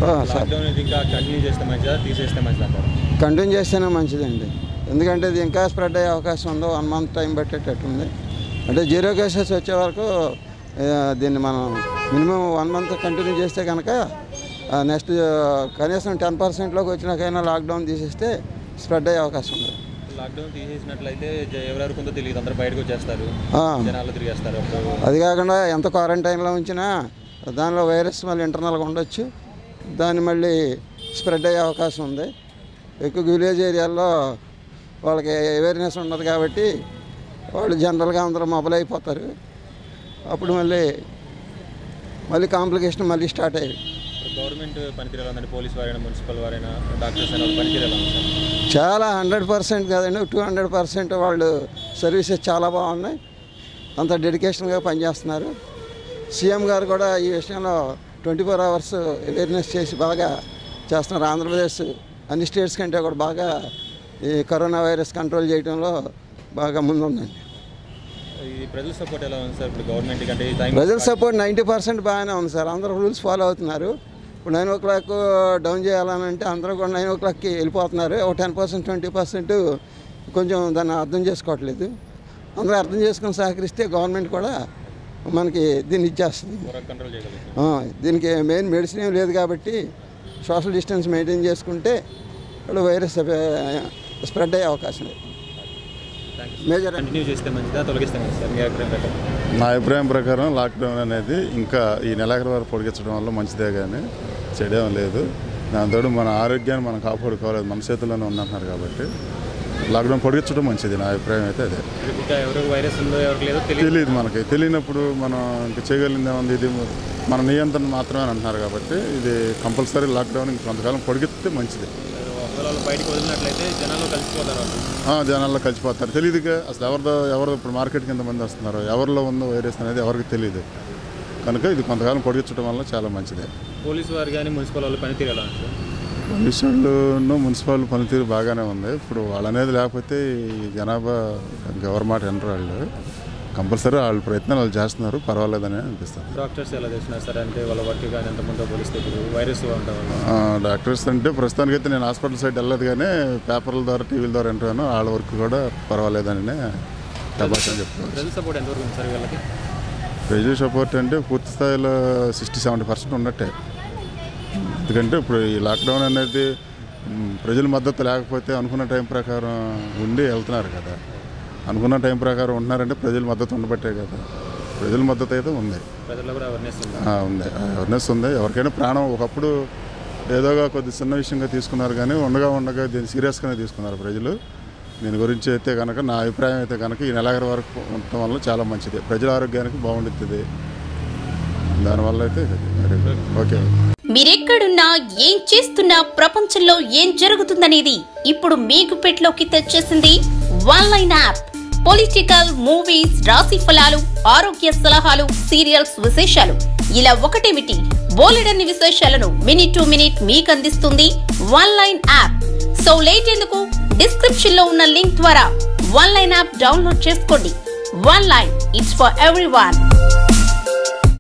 ఆ, sir lockdown ఇది ఇంకా కంటిన్యూ చేస్తే మంచిదా తీసేస్తే మంచిదా అంటారు కంటిన్యూ చేస్తేనే మంచిదండి ఎందుకంటే ఇది ఇంకా స్ప్రెడ్ అయ్యే అవకాశం ఉందో వన్ మంత్ టైం పెట్టేటట్టుంది అంటే జీరో కేసెస్ వచ్చే వరకు ఆ, దీన్ని మనం మినిమం వన్ మంత్ కంటిన్యూ చేస్తే కనుక నెక్స్ట్ కనీసం టెన్ పర్సెంట్లోకి వచ్చినాకైనా లాక్డౌన్ తీసేస్తే స్ప్రెడ్ అయ్యే అవకాశం ఉంది లాక్డౌన్ తీసేసినట్లయితే జ- ఎవరెవరికి ఉందో తెలియదు అందరూ బయటకు వచ్చేస్తారు ఆ, జనాలు తిరిగేస్తారు అప్పుడు అది కాకుండా ఎంత క్వారంటైన్లో ఉంచినా దానిలో వైరస్ మళ్ళీ ఇంటర్నల్గా ఉండొచ్చు దాన్ని మళ్ళీ స్ప్రెడ్ అయ్యే అవకాశం ఉంది ఎక్కువ విలేజ్ ఏరియాల్లో వాళ్ళకి అవేర్నెస్ ఉండదు కాబట్టి వాళ్ళు జనరల్గా అందరూ మొబైల్ అయిపోతారు అప్పుడు మళ్ళీ మళ్ళీ కాంప్లికేషన్ మళ్ళీ స్టార్ట్ అయ్యాయి ఇప్పుడు గవర్నమెంట్ పనితీరు ఎలా ఉందండి పోలీస్ వారైనా మున్సిపల్ వారైనా డాక్టర్స్ అయినా వాళ్ళ పనితీరు ఎలా ఉంది సార్ చాలా హండ్రెడ్ పర్సెంట్ కాదండి టూ హండ్రెడ్ పర్సెంట్ వాళ్ళు సర్వీసెస్ చాలా బాగున్నాయి అంత డెడికేషన్గా పనిచేస్తున్నారు సీఎం గారు కూడా ఈ విషయంలో ట్వంటీ ఫోర్ అవర్స్ అవేర్నెస్ చేసి బాగా చేస్తున్నారు ఆంధ్రప్రదేశ్ అన్ని స్టేట్స్ కంటే కూడా బాగా ఈ కరోనా వైరస్ కంట్రోల్ చేయడంలో బాగా ముందుందండి ఈ ప్రజల సపోర్ట్ ఎలా ఉంది సార్ ఇప్పుడు గవర్నమెంట్ కంటే ఈ టైం ప్రజల సపోర్ట్ నైంటీ పర్సెంట్ బాగానే ఉంది సార్ అందరూ రూల్స్ ఫాలో అవుతున్నారు ఇప్పుడు నైన్ ఓ క్లాక్ డౌన్ చేయాలని అంటే అందరూ కూడా నైన్ ఓ క్లాక్కి వెళ్ళిపోతున్నారు ఒక టెన్ పర్సెంట్ ట్వంటీ పర్సెంట్ కొంచెం దాన్ని అర్థం చేసుకోవట్లేదు అందరూ అర్థం చేసుకుని సహకరిస్తే గవర్నమెంట్ కూడా మనకి దీన్ని ఇచ్చేస్తుంది కంట్రోల్ చేయగలుగుతాం ఆ, దీనికి మెయిన్ మెడిసిన్ ఏం లేదు కాబట్టి సోషల్ డిస్టెన్స్ మెయింటైన్ చేసుకుంటే ఇప్పుడు వైరస్ స్ప్రెడ్ అయ్యే అవకాశం లేదు మేజర్ కంటిన్యూ చేస్తే మంచిదా తొలగిస్తే మంచిదా సార్ మీ అభిప్రాయం ప్రకారం నా అభిప్రాయం ప్రకారం లాక్డౌన్ అనేది ఇంకా ఈ నెలాఖరు వరకు పొడిగించడం వల్ల మంచిదే కానీ చెడేం లేదు దాంతో మన ఆరోగ్యాన్ని మనం కాపాడుకోవాలి అది మన చేతుల్లోనే ఉందంటున్నారు కాబట్టి లాక్డౌన్ పొడిగించడం మంచిది నా అభిప్రాయం అయితే అదే ఇప్పుడు ఇంకా ఎవరికి వైరస్ ఉందో ఎవరికి లేదో తెలియదు తెలియదు మనకి తెలియనప్పుడు మనం ఇంకా చేయగలిగింది ఏముంది ఇది మన నియంత్రణ మాత్రమే అని అంటున్నారు కాబట్టి ఇది కంపల్సరీ లాక్డౌన్ ఇంక కొంతకాలం పొడిగిస్తే మంచిది ఒకవేళ వాళ్ళు బయటకు వదిలినట్లయితే జనాలు కలిసిపోతారు వాళ్ళు ఆ, జనాల్లో కలిసిపోతారు తెలియదుగా అసలు ఎవరిదో ఎవరు ఇప్పుడు మార్కెట్కి ఎంతమంది వస్తున్నారు ఎవరిలో ఉందో వైరస్ అనేది ఎవరికి తెలియదు కనుక ఇది కొంతకాలం పొడిగించడం వల్ల చాలా మంచిదే పోలీసు వారు కానీ మున్సిపల్ వాళ్ళు పనితీరు ఎలా ఉంది సార్ పోలీసు వాళ్ళు మున్సిపల్ పనితీరు బాగానే ఉంది ఇప్పుడు వాళ్ళు అనేది లేకపోతే ఈ జనాభా ఎవరి మాట వినరు వాళ్ళు కంపల్సరీ వాళ్ళ ప్రయత్నాలు వాళ్ళు చేస్తున్నారు పర్వాలేదని అనిపిస్తుంది డాక్టర్స్ ఎలా చేస్తున్నారు సార్ అంటే వాళ్ళ వర్క్ కానీ ఎంత ముందో పోలిస్తే ఇప్పుడు వైరస్ ఉండడం వల్ల ఆ, డాక్టర్స్ అంటే ప్రస్తుతానికైతే నేను హాస్పిటల్ సైడ్ వెళ్ళలేదు కానీ పేపర్ల ద్వారా టీవీల ద్వారా వింటాను వాళ్ళ వర్క్ కూడా పర్వాలేదని టబాషన్ చెప్తాను ప్రజల సపోర్ట్ ఎంతవరకు ఉంది సార్ వీళ్ళకి ప్రెజర్ సపోర్ట్ అంటే పూర్తి స్థాయిలో సిక్స్టీ సెవెంటీ పర్సెంట్ ఉన్నట్టే ఎందుకంటే ఇప్పుడు ఈ లాక్డౌన్ అనేది మ్, ప్రజల మద్దతు లేకపోతే అనుకున్న టైం ప్రకారం ఉండి వెళ్తున్నారు కదా అనుకున్న టైం ప్రకారం ఉంటున్నారంటే ప్రజల మద్దతు ఉండబట్టే కదా ప్రజల మద్దతు అయితే ఉంది ప్రజల్లో కూడా అవేర్నెస్ ఉంది ఆ, ఉంది అవేర్నెస్ ఉంది ఎవరికైనా ప్రాణం ఒకప్పుడు ఏదోగా కొద్ది చిన్న విషయంగా తీసుకున్నారు కానీ ఉండగా ఉండగా దీన్ని సీరియస్గానే తీసుకున్నారు ప్రజలు దీని గురించి అయితే కనుక నా అభిప్రాయం అయితే కనుక ఈ నెలాఖరు వరకు ఉండటం వల్ల చాలా మంచిది ప్రజల ఆరోగ్యానికి బాగుండుతుంది దానివల్ల అయితే వెరీ గుడ్. ఓకే మీరెక్కడున్నా ఏం చేస్తున్నా ప్రపంచంలో ఏం జరుగుతుందనేది ఇప్పుడు మీకు పెట్లోకి తెచ్చేసింది one line app political movies రాశి ఫలాలు ఆరోగ్య సలహాలు సీరియల్స్ విశేషాలు ఇలా ఒకటేమిటి బోలెడన్ని విశేషాలను మినిట్ టు మినిట్ మీకు అందిస్తుంది one line app so late ఎందుకు డిస్క్రిప్షన్ లో ఉన్న లింక్ ద్వారా వన్ లైన్ యాప్ డౌన్లోడ్ చేసుకోండి one line it's for every